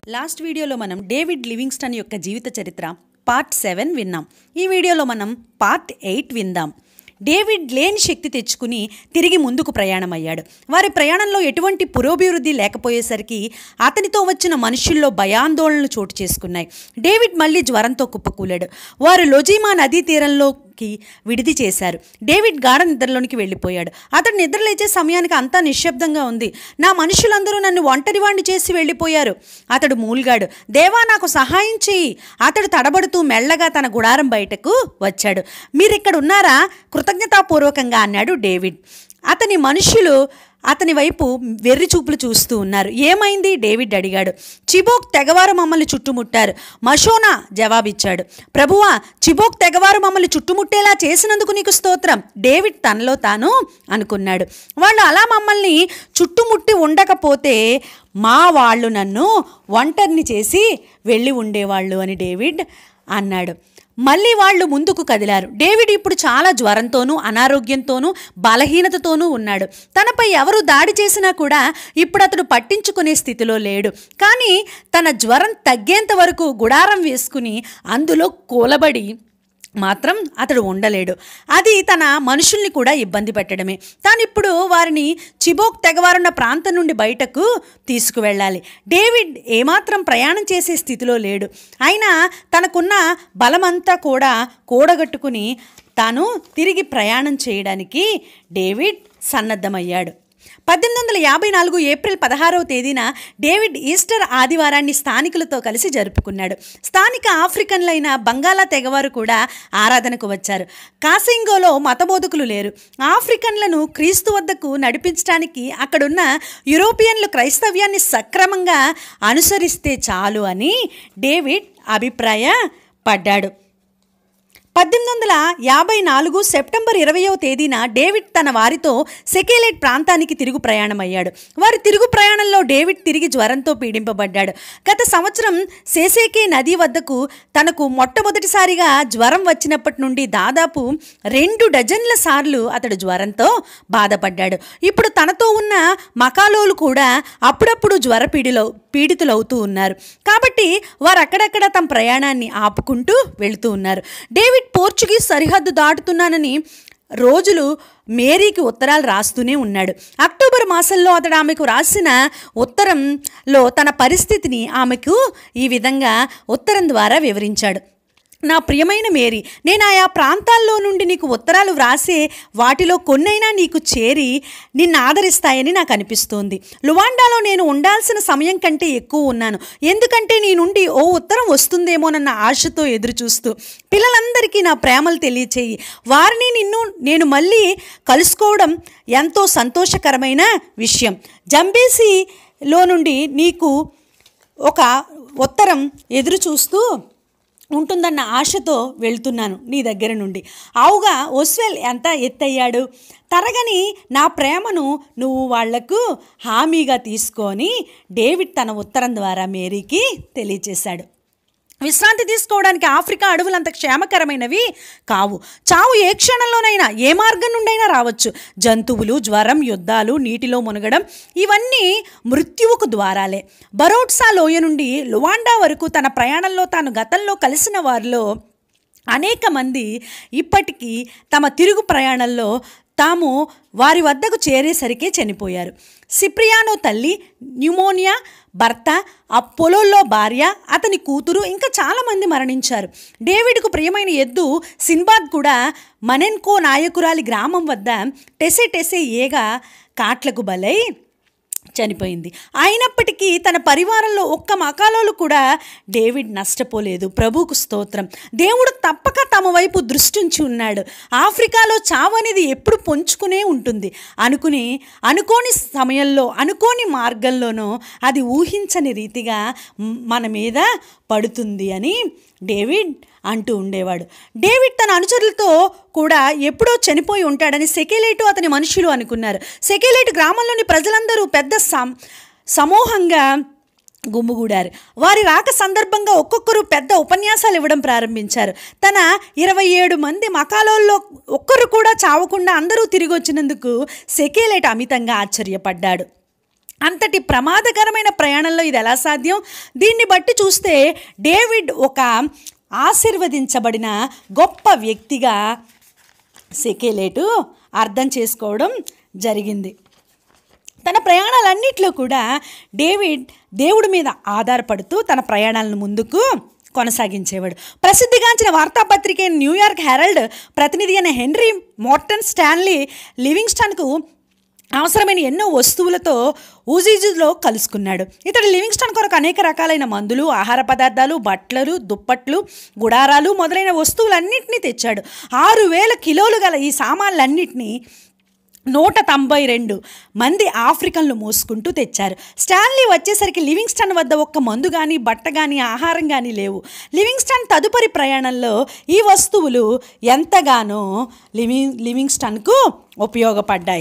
last వీడియోలో మనం David Livingstone యొక్క జీవిత చరిత్ర పార్ట్ సెవెన్ విన్నాం ఈ వీడియోలో మనం పార్ట్ ఎయిట్ విందాం డేవిడ్ లేని శక్తి తెచ్చుకుని తిరిగి ముందుకు ప్రయాణమయ్యాడు వారి ప్రయాణంలో ఎటువంటి పురోభివృద్ధి లేకపోయేసరికి అతనితో వచ్చిన మనుషుల్లో భయాందోళనలు చోటు చేసుకున్నాయి డేవిడ్ మళ్ళీ జ్వరంతో కుప్పకూలాడు వారు లొజీమా నదీ తీరంలోకి విడిది చేశారు డేవిడ్ గాఢ నిద్రలోనికి వెళ్ళిపోయాడు అతడు నిద్రలేచే సమయానికి అంతా నిశ్శబ్దంగా ఉంది నా మనుషులందరూ నన్ను ఒంటరివాణ్ణి చేసి వెళ్ళిపోయారు అతడు మూల్గాడు దేవా నాకు సహాయం చెయ్యి అతడు తడబడుతూ మెల్లగా తన గుడారం బయటకు వచ్చాడు మీరిక్కడ ఉన్నారా కృతజ్ఞతాపూర్వకంగా అన్నాడు డేవిడ్ అతని మనుషులు అతని వైపు వెర్రి చూపులు చూస్తూ ఉన్నారు ఏమైంది డేవిడ్ అడిగాడు చిబోక్ తెగవారు మమ్మల్ని చుట్టుముట్టారు మషోనా జవాబిచ్చాడు ప్రభువా చిబోక్ తెగవారు మమ్మల్ని చుట్టుముట్టేలా చేసినందుకు నీకు స్తోత్రం డేవిడ్ తనలో తాను అనుకున్నాడు వాళ్ళు అలా మమ్మల్ని చుట్టుముట్టి ఉండకపోతే మా వాళ్ళు నన్ను ఒంటరిని చేసి వెళ్ళి ఉండేవాళ్ళు అని డేవిడ్ అన్నాడు మళ్ళీ వాళ్ళు ముందుకు కదిలారు డేవిడ్ ఇప్పుడు చాలా జ్వరంతోనూ అనారోగ్యంతోనూ బలహీనతతోనూ ఉన్నాడు తనపై ఎవరు దాడి చేసినా కూడా ఇప్పుడు అతడు పట్టించుకునే స్థితిలో లేడు కానీ తన జ్వరం తగ్గేంత వరకు గుడారం వేసుకుని అందులో కూలబడి మాత్రం అతడు ఉండలేడు అది తన మనుషుల్ని కూడా ఇబ్బంది పెట్టడమే తాను ఇప్పుడు వారిని చిబోక్ తెగవారున్న ప్రాంతం నుండి బయటకు తీసుకువెళ్ళాలి డేవిడ్ ఏమాత్రం ప్రయాణం చేసే స్థితిలో లేడు అయినా తనకున్న బలమంతా కూడా కూడగట్టుకుని తాను తిరిగి ప్రయాణం చేయడానికి డేవిడ్ సన్నద్ధమయ్యాడు పద్దెనిమిది వందల యాభై నాలుగు ఏప్రిల్ పదహారవ తేదీన డేవిడ్ ఈస్టర్ ఆదివారాన్ని స్థానికులతో కలిసి జరుపుకున్నాడు స్థానిక ఆఫ్రికన్లైన బంగాళా తెగవారు కూడా ఆరాధనకు వచ్చారు కాసింగోలో మతబోధకులు లేరు ఆఫ్రికన్లను క్రీస్తు వద్దకు నడిపించడానికి అక్కడున్న యూరోపియన్లు క్రైస్తవ్యాన్ని సక్రమంగా అనుసరిస్తే చాలు అని డేవిడ్ అభిప్రాయపడ్డాడు పద్దెనిమిది వందల యాభై నాలుగు సెప్టెంబర్ ఇరవయో తేదీన డేవిడ్ తన వారితో సెకేలేట్ ప్రాంతానికి తిరుగు ప్రయాణమయ్యాడు వారి తిరుగు ప్రయాణంలో డేవిడ్ తిరిగి జ్వరంతో పీడింపబడ్డాడు గత సంవత్సరం సేసేకే నది వద్దకు తనకు మొట్టమొదటిసారిగా జ్వరం వచ్చినప్పటి నుండి దాదాపు రెండు డజన్ల సార్లు అతడు జ్వరంతో బాధపడ్డాడు ఇప్పుడు తనతో ఉన్న మకాలోలు కూడా అప్పుడప్పుడు జ్వర పీడిలో పీడితులవుతూ ఉన్నారు కాబట్టి వారు అక్కడక్కడ తమ ప్రయాణాన్ని ఆపుకుంటూ వెళుతూ ఉన్నారు డేవిడ్ పోర్చుగీస్ సరిహద్దు దాటుతున్నానని రోజులు మేరీకి ఉత్తరాలు రాస్తూనే ఉన్నాడు అక్టోబర్ మాసంలో అతడు ఆమెకు రాసిన ఉత్తరంలో తన పరిస్థితిని ఆమెకు ఈ విధంగా ఉత్తరం ద్వారా వివరించాడు నా ప్రియమైన మేరీ నేను ఆయా ప్రాంతాల్లో నుండి నీకు ఉత్తరాలు వ్రాసే వాటిలో కొన్నైనా నీకు చేరి నిన్ను ఆదరిస్తాయని నాకు అనిపిస్తోంది లువాండాలో నేను ఉండాల్సిన సమయం కంటే ఎక్కువ ఉన్నాను ఎందుకంటే నీ నుండి ఓ ఉత్తరం వస్తుందేమోనన్న ఆశతో ఎదురు చూస్తూ పిల్లలందరికీ నా ప్రేమలు తెలియచేయి వారిని నిన్ను నేను మళ్ళీ కలుసుకోవడం ఎంతో సంతోషకరమైన విషయం జంబేసిలో నుండి నీకు ఒక ఉత్తరం ఎదురు చూస్తూ ఉంటుందన్న ఆశతో వెళ్తున్నాను నీ దగ్గర నుండి అవుగా ఓస్వెల్ ఎంత ఎత్తయ్యాడు తరగని నా ప్రేమను నువ్వు వాళ్లకు హామీగా తీసుకొని డేవిడ్ తన ఉత్తరం ద్వారా మేరీకి తెలియచేశాడు విశ్రాంతి తీసుకోవడానికి ఆఫ్రికా అడవులు అంత క్షేమకరమైనవి కావు చావు ఏ క్షణంలోనైనా ఏ మార్గం నుండైనా రావచ్చు జంతువులు జ్వరం యుద్ధాలు నీటిలో మునగడం ఇవన్నీ మృత్యువుకు ద్వారాలే బరోట్సా లోయ నుండి లువాండా వరకు తన ప్రయాణంలో తాను గతంలో కలిసిన వారిలో అనేక మంది ఇప్పటికీ తమ తిరుగు ప్రయాణంలో తాము వారి వద్దకు చేరేసరికే చనిపోయారు సిప్రియానో తల్లి న్యూమోనియా భర్త అపోలోలో భార్య అతని కూతురు ఇంకా చాలామంది మరణించారు డేవిడ్కు ప్రియమైన ఎద్దు సిన్బాద్ కూడా మನೆన్కో నాయకురాలి గ్రామం వద్ద టెసే టెసే ఏగా కాట్లకు బలై చనిపోయింది అయినప్పటికీ తన పరివారంలో ఒక్క మకాలోలు కూడా డేవిడ్ నష్టపోలేదు ప్రభువుకు స్తోత్రం దేవుడు తప్పక తమ వైపు దృష్టించి ఉన్నాడు ఆఫ్రికాలో చావు అనేది ఎప్పుడు పొంచుకునే ఉంటుంది అనుకుని అనుకోని సమయంలో అనుకోని మార్గంలోనో అది ఊహించని రీతిగా మన మీద పడుతుంది అని డేవిడ్ అంటూ ఉండేవాడు డేవిడ్ తన అనుచరులతో కూడా ఎప్పుడో చనిపోయి ఉంటాడని సెకేలేటు అతని మనుషులు అనుకున్నారు సెకేలేటు గ్రామంలోని ప్రజలందరూ పెద్ద సం సమూహంగా గుమ్ముగూడారు వారి రాక సందర్భంగా ఒక్కొక్కరు పెద్ద ఉపన్యాసాలు ఇవ్వడం ప్రారంభించారు తన ఇరవై ఏడు మంది మకాలోల్లో ఒక్కరు కూడా చావకుండా అందరూ తిరిగి వచ్చినందుకు సెకేలేట్ అమితంగా ఆశ్చర్యపడ్డాడు అంతటి ప్రమాదకరమైన ప్రయాణంలో ఇది ఎలా సాధ్యం దీన్ని బట్టి చూస్తే డేవిడ్ ఒక ఆశీర్వదించబడిన గొప్ప వ్యక్తిగా సెకేలేటు అర్థం చేసుకోవడం జరిగింది తన ప్రయాణాలన్నిట్లో కూడా డేవిడ్ దేవుడి మీద ఆధారపడుతూ తన ప్రయాణాలను ముందుకు కొనసాగించేవాడు ప్రసిద్ధిగాంచిన వార్తాపత్రిక న్యూయార్క్ హెరల్డ్ ప్రతినిధి అయిన హెన్రీ మోర్టన్ స్టాన్లీ లివింగ్స్టన్కు అవసరమైన ఎన్నో వస్తువులతో ఊజీజులో కలుసుకున్నాడు ఇతడు లివింగ్స్టన్ కొరకు అనేక రకాలైన మందులు ఆహార పదార్థాలు బట్టలు దుప్పట్లు గుడారాలు మొదలైన వస్తువులన్నింటినీ తెచ్చాడు ఆరు వేల కిలోలు గల ఈ సామాన్లన్నింటినీ నూట తొంభై రెండు మంది ఆఫ్రికన్లు మోసుకుంటూ తెచ్చారు స్టాన్లీ వచ్చేసరికి లివింగ్స్టన్ వద్ద ఒక్క మందు కానీ బట్ట కానీ ఆహారం కానీ లేవు లివింగ్స్టన్ తదుపరి ప్రయాణంలో ఈ వస్తువులు ఎంతగానో లివింగ్ లివింగ్స్టన్కు ఉపయోగపడ్డాయి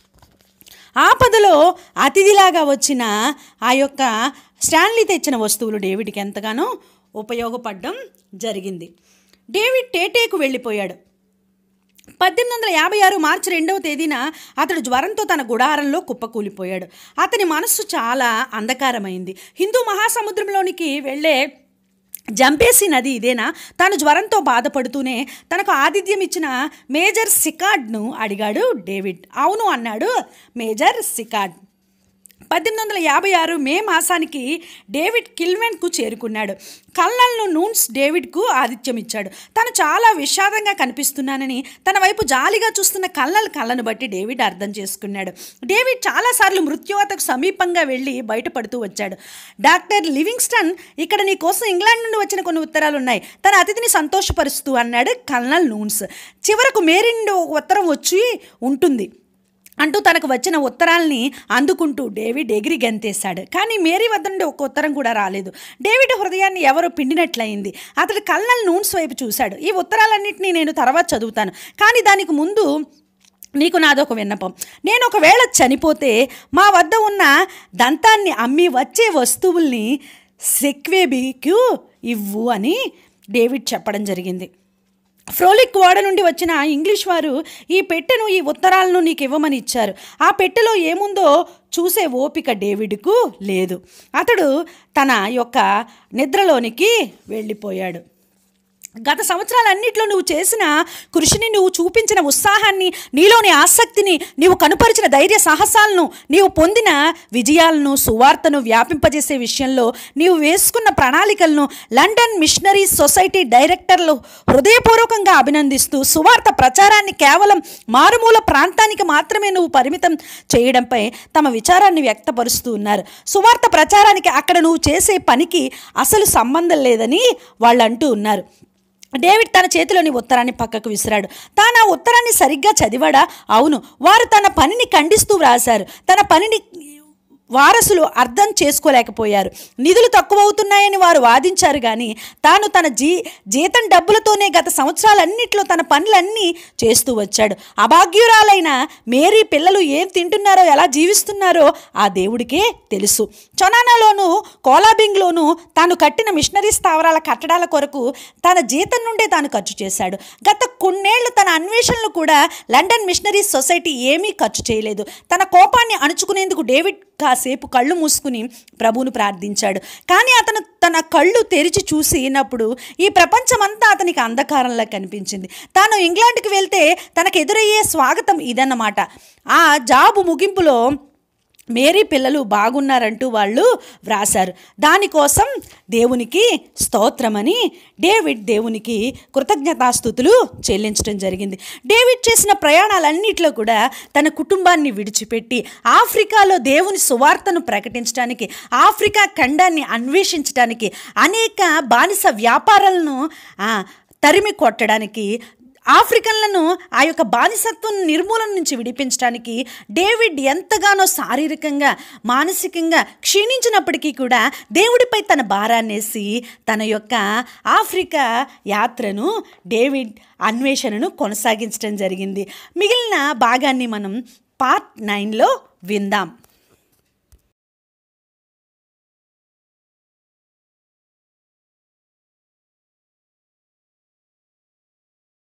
ఆపదలో అతిథిలాగా వచ్చిన ఆ యొక్క స్టాన్లీ తెచ్చిన వస్తువులు డేవిడ్కి ఎంతగానో ఉపయోగపడడం జరిగింది డేవిడ్ టేటేకు వెళ్ళిపోయాడు పద్దెనిమిది వందల యాభై ఆరు మార్చి రెండవ తేదీన అతడు జ్వరంతో తన గుడారంలో కుప్పకూలిపోయాడు అతని మనస్సు చాలా అంధకారమైంది హిందూ మహాసముద్రంలోనికి వెళ్ళే జంపేసి నది ఇదేనా తాను జ్వరంతో బాధపడుతూనే తనకు ఆతిథ్యం ఇచ్చిన మేజర్ సికాడ్ను అడిగాడు డేవిడ్ అవును అన్నాడు మేజర్ సికాడ్ పద్దెనిమిది వందల యాభై ఆరు మే మాసానికి డేవిడ్ కిల్మెన్కు చేరుకున్నాడు కల్నల్ను నూన్స్ డేవిడ్కు ఆతిథ్యం ఇచ్చాడు తను చాలా విషాదంగా కనిపిస్తున్నానని తన వైపు జాలిగా చూస్తున్న కల్నల్ కళ్ళను బట్టి డేవిడ్ అర్థం చేసుకున్నాడు డేవిడ్ చాలాసార్లు మృత్యువతకు సమీపంగా వెళ్ళి బయటపడుతూ వచ్చాడు డాక్టర్ లివింగ్స్టన్ ఇక్కడ నీ కోసం ఇంగ్లాండ్ నుండి వచ్చిన కొన్ని ఉత్తరాలు ఉన్నాయి తన అతిథిని సంతోషపరుస్తూ అన్నాడు కల్నల్ నూన్స్ చివరకు మేరీ నుండి ఒక ఉత్తరం వచ్చి ఉంటుంది అంటూ తనకు వచ్చిన ఉత్తరాల్ని అందుకుంటూ డేవిడ్ ఎగిరి గంతేశాడు కానీ మేరీ వద్ద నుండి ఒక ఉత్తరం కూడా రాలేదు డేవిడ్ హృదయాన్ని ఎవరో పిండినట్లయింది అతడు కల్నల్ నూన్స్ వైపు చూశాడు ఈ ఉత్తరాలన్నింటినీ నేను తర్వాత చదువుతాను కానీ దానికి ముందు నీకు నాదొక విన్నపం నేను ఒకవేళ చనిపోతే మా వద్ద ఉన్న దంతాన్ని అమ్మి వచ్చే వస్తువుల్ని సెక్వేబీకు ఇవ్వు అని డేవిడ్ చెప్పడం జరిగింది ఫ్రోలిక్ వాడ నుండి వచ్చిన ఇంగ్లీష్ వారు ఈ పెట్టెను ఈ ఉత్తరాలను నీకు ఇవ్వమని ఇచ్చారు ఆ పెట్టెలో ఏముందో చూసే ఓపిక డేవిడ్కు లేదు అతడు తన యొక్క నిద్రలోనికి వెళ్ళిపోయాడు గత సంవత్సరాలన్నింటిలో నువ్వు చేసిన కృషిని నువ్వు చూపించిన ఉత్సాహాన్ని నీలోని ఆసక్తిని నీవు కనుపరిచిన ధైర్య సాహసాలను నీవు పొందిన విజయాలను సువార్తను వ్యాపింపజేసే విషయంలో నీవు వేసుకున్న ప్రణాళికలను లండన్ మిషనరీ సొసైటీ డైరెక్టర్లు హృదయపూర్వకంగా అభినందిస్తూ సువార్త ప్రచారాన్ని కేవలం మారుమూల ప్రాంతానికి మాత్రమే నువ్వు పరిమితం చేయడంపై తమ విచారాన్ని వ్యక్తపరుస్తూ ఉన్నారు సువార్త ప్రచారానికి అక్కడ నువ్వు చేసే పనికి అసలు సంబంధం లేదని వాళ్ళు అంటూ ఉన్నారు డేవిడ్ తన చేతిలోని ఉత్తరాన్ని పక్కకు విసిరాడు తాను ఆ ఉత్తరాన్ని సరిగ్గా చదివాడా అవును వారు తన పనిని ఖండిస్తూ వ్రాశారు తన పనిని వారసులు అర్థం చేసుకోలేకపోయారు నిధులు తక్కువవుతున్నాయని వారు వాదించారు కానీ తాను తన జీ జీతం డబ్బులతోనే గత సంవత్సరాలన్నింటిలో తన పనులన్నీ చేస్తూ వచ్చాడు అభాగ్యురాలైన మేరీ పిల్లలు ఏం తింటున్నారో ఎలా జీవిస్తున్నారో ఆ దేవుడికే తెలుసు చొనానాలోను కోలాబింగ్లోను తాను కట్టిన మిషనరీ స్థావరాల కట్టడాల కొరకు తన జీతం నుండే తాను ఖర్చు చేశాడు గత కొన్నేళ్లు తన అన్వేషణలు కూడా లండన్ మిషనరీ సొసైటీ ఏమీ ఖర్చు చేయలేదు తన కోపాన్ని అణుచుకునేందుకు డేవిడ్ కాసేపు కళ్ళు మూసుకుని ప్రభువును ప్రార్థించాడు కానీ అతను తన కళ్ళు తెరిచి చూసినప్పుడు ఈ ప్రపంచమంతా అతనికి అంధకారంలా కనిపించింది తాను ఇంగ్లాండ్కి వెళ్తే తనకు ఎదురయ్యే స్వాగతం ఇదన్నమాట ఆ జాబు ముగింపులో మేరీ పిల్లలు బాగున్నారంటూ వాళ్ళు వ్రాశారు దానికోసం దేవునికి స్తోత్రమని డేవిడ్ దేవునికి కృతజ్ఞతాస్థుతులు చెల్లించడం జరిగింది డేవిడ్ చేసిన ప్రయాణాలన్నింటిలో కూడా తన కుటుంబాన్ని విడిచిపెట్టి ఆఫ్రికాలో దేవుని సువార్తను ప్రకటించడానికి ఆఫ్రికా ఖండాన్ని అన్వేషించడానికి అనేక బానిస వ్యాపారాలను ఆ, తరిమి కొట్టడానికి ఆఫ్రికన్లను ఆ యొక్క బానిసత్వం నిర్మూలన నుంచి విడిపించడానికి డేవిడ్ ఎంతగానో శారీరకంగా మానసికంగా క్షీణించినప్పటికీ కూడా దేవుడిపై తన భారాన్నేసి తన యొక్క ఆఫ్రికా యాత్రను డేవిడ్ అన్వేషణను కొనసాగించడం జరిగింది మిగిలిన భాగాన్ని మనం పార్ట్ నైన్లో విందాం